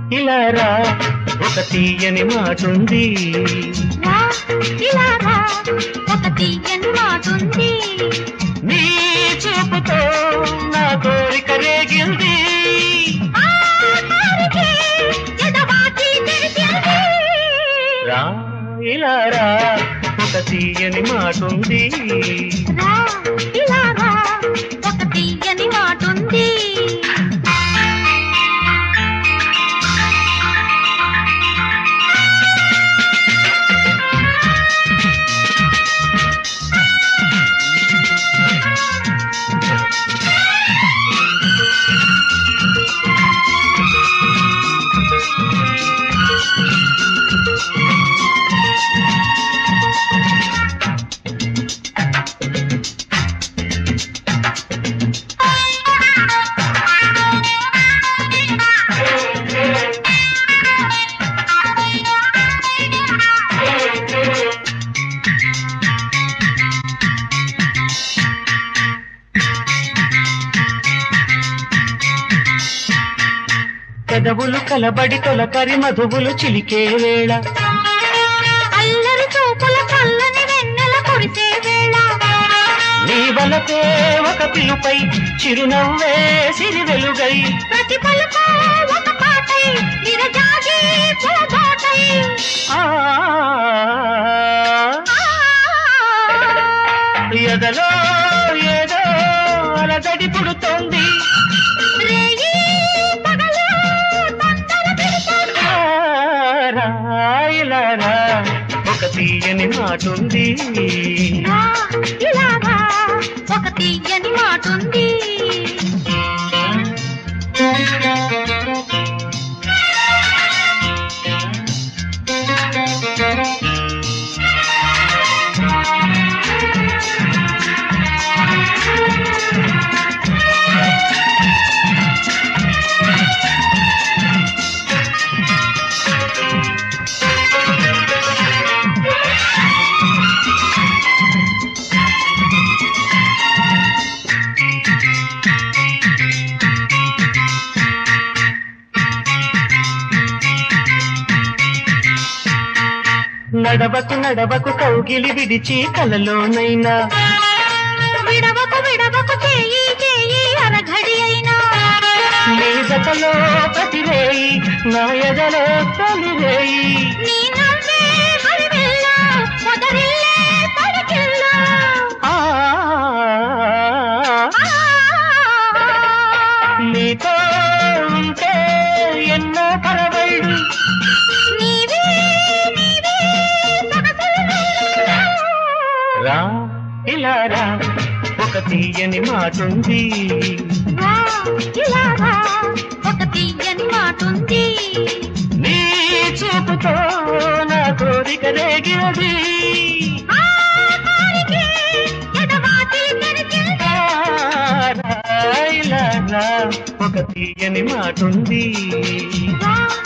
ఇలా రా ఒక తీయని మాటుంది రా ఇలా రా ఒక తీయని మాటుంది నీ చూపుతో నా కోరిక రేగింది ఆఖరికి ఎడబాటి తెలిసింది. రా ఇలా రా ఒక తీయని మాటుంది రా ఇలా రా ఒక తీయని మాటుంది పెదవులు కలబడి తొలకరి మధువులు చిలికే వేళ అల్లరి చూపుల చల్లని వెన్నెల కురిసే వేళ నీ వలపే ఒక పిలుపై చిరునవ్వే సిరి వెలుగై ప్రతి పలుకు ఒక పాటై విరజాజి పూబాటై ఆ ఎదలో ఏదో అలజడి పుడుతోంది రేయి పగలు తొందర పెడుతోంది. ఆ, రాయిలా రా, ఒక తీయని మాటుంది రా, ఇలా రా, ఒక తీయని మాటుంది నడవకు నడవకు కౌగిలి విడిచి కలలోనైనా విడవకు విడవకు చేయి చేయి అరఘడి అయినా నీ జతలో ప్రతిరేయి నా ఎదలో తొలిరేయి నీ నవ్వే హరివెల్ల మొదరిల్లే పడికిల్ల ఆ, నీతో ఉంటే ఎన్నో పరవళ్ళు నీవే నీవే సొగసులు రా ఇలా రా ఒక తీయని మాటుంది రా, ఇలా రా, ఒక తీయని మాటుంది నీ చూపుతో నా కోరిక రేగినది ఆఖరికి ఎడబాటి తెరిచింది. ఆ, రా, ఇలా రా, ఒక తీయని మాటుంది రా